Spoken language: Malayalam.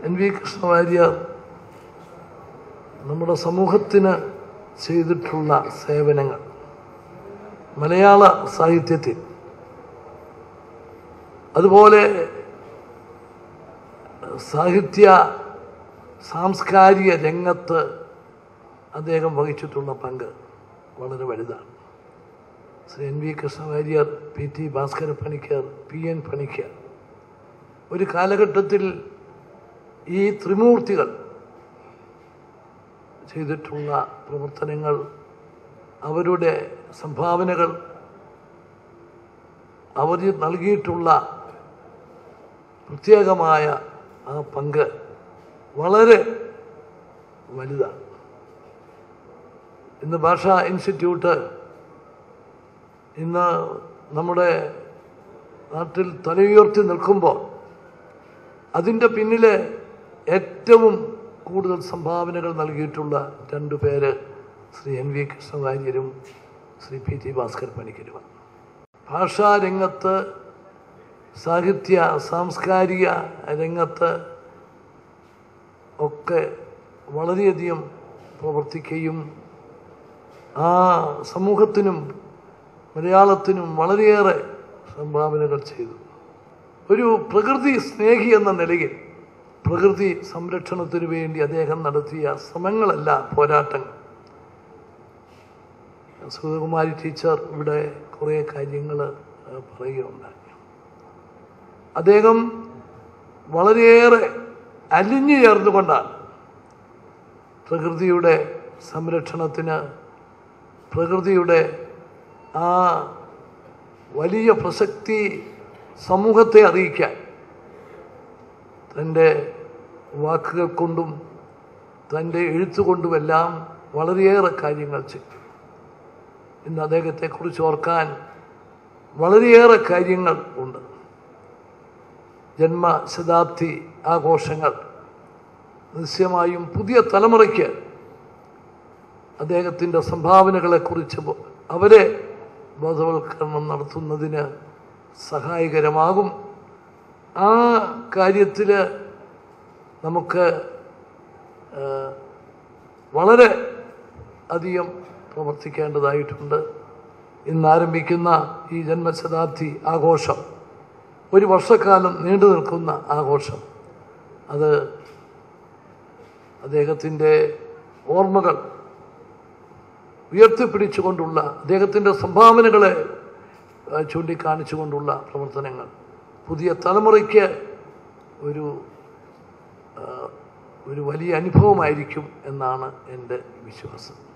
എൻ വി കൃഷ്ണവാര്യർ നമ്മുടെ സമൂഹത്തിന് ചെയ്തിട്ടുള്ള സേവനങ്ങൾ മലയാള സാഹിത്യത്തിൽ അതുപോലെ സാഹിത്യ സാംസ്കാരിക രംഗത്ത് അദ്ദേഹം വഹിച്ചിട്ടുള്ള പങ്ക് വളരെ വലുതാണ് Shri N V Krishna Warrier P T Bhaskara Panicker P N Panicker ഒരു കാലഘട്ടത്തിൽ ഈ ത്രിമൂർത്തികൾ ചെയ്തിട്ടുള്ള പ്രവർത്തനങ്ങൾ അവരുടെ സംഭാവനകൾ അവർ നൽകിയിട്ടുള്ള പ്രത്യേകമായ ആ പങ്ക് വളരെ വലുതാണ് ഇന്ന് ഭാഷാ ഇൻസ്റ്റിറ്റ്യൂട്ട് ഇന്ന് നമ്മുടെ നാട്ടിൽ തലയുയർത്തി നിൽക്കുമ്പോൾ അതിൻ്റെ പിന്നിൽ ഏറ്റവും കൂടുതൽ സംഭാവനകൾ നൽകിയിട്ടുള്ള രണ്ടു പേര് ശ്രീ എൻ വി കൃഷ്ണവാര്യരും ശ്രീ പി ടി ഭാസ്കർ പണിക്കരുമാണ് ഭാഷാരംഗത്ത് സാഹിത്യ സാംസ്കാരിക രംഗത്ത് ഒക്കെ വളരെയധികം പ്രവർത്തിക്കുകയും ആ സമൂഹത്തിനും മലയാളത്തിനും വളരെയേറെ സംഭാവനകൾ ചെയ്തു ഒരു പ്രകൃതി സ്നേഹി എന്ന നിലയിൽ പ്രകൃതി സംരക്ഷണത്തിനു വേണ്ടി അദ്ദേഹം നടത്തിയ ശ്രമങ്ങളല്ല പോരാട്ടങ്ങൾ സുഗതകുമാരി ടീച്ചർ ഇവിടെ കുറേ കാര്യങ്ങൾ പറയുകയുണ്ടായി അദ്ദേഹം വളരെയേറെ അലിഞ്ഞു ചേർന്നുകൊണ്ടാണ് പ്രകൃതിയുടെ സംരക്ഷണത്തിന് പ്രകൃതിയുടെ ആ വലിയ പ്രസക്തി സമൂഹത്തെ അറിയിക്കാൻ തൻ്റെ വാക്കുകൾ കൊണ്ടും തൻ്റെ എഴുത്തുകൊണ്ടുമെല്ലാം വളരെയേറെ കാര്യങ്ങൾ ചെയ്തു ഇന്ന് അദ്ദേഹത്തെക്കുറിച്ച് ഓർക്കാൻ വളരെയേറെ കാര്യങ്ങൾ ഉണ്ട് ജന്മശതാബ്ദി ആഘോഷങ്ങൾ നിശ്ചയമായും പുതിയ തലമുറയ്ക്ക് അദ്ദേഹത്തിൻ്റെ സംഭാവനകളെക്കുറിച്ച് അവരെ ബോധവൽക്കരണം നടത്തുന്നതിന് സഹായകരമാകും ആ കാര്യത്തിൽ നമുക്ക് വളരെ അധികം പ്രവർത്തിക്കേണ്ടതായിട്ടുണ്ട് ഇന്നാരംഭിക്കുന്ന ഈ ജന്മശതാബ്ദി ആഘോഷം ഒരു വർഷക്കാലം നീണ്ടു നിൽക്കുന്ന ആഘോഷം അത് അദ്ദേഹത്തിൻ്റെ ഓർമ്മകൾ ഉയർത്തിപ്പിടിച്ചുകൊണ്ടുള്ള അദ്ദേഹത്തിൻ്റെ സംഭാവനകളെ ചൂണ്ടിക്കാണിച്ചുകൊണ്ടുള്ള പ്രവർത്തനങ്ങൾ പുതിയ തലമുറയ്ക്ക് ഒരു ഒരു വലിയ അനുഭവമായിരിക്കും എന്നാണ് എൻ്റെ വിശ്വാസം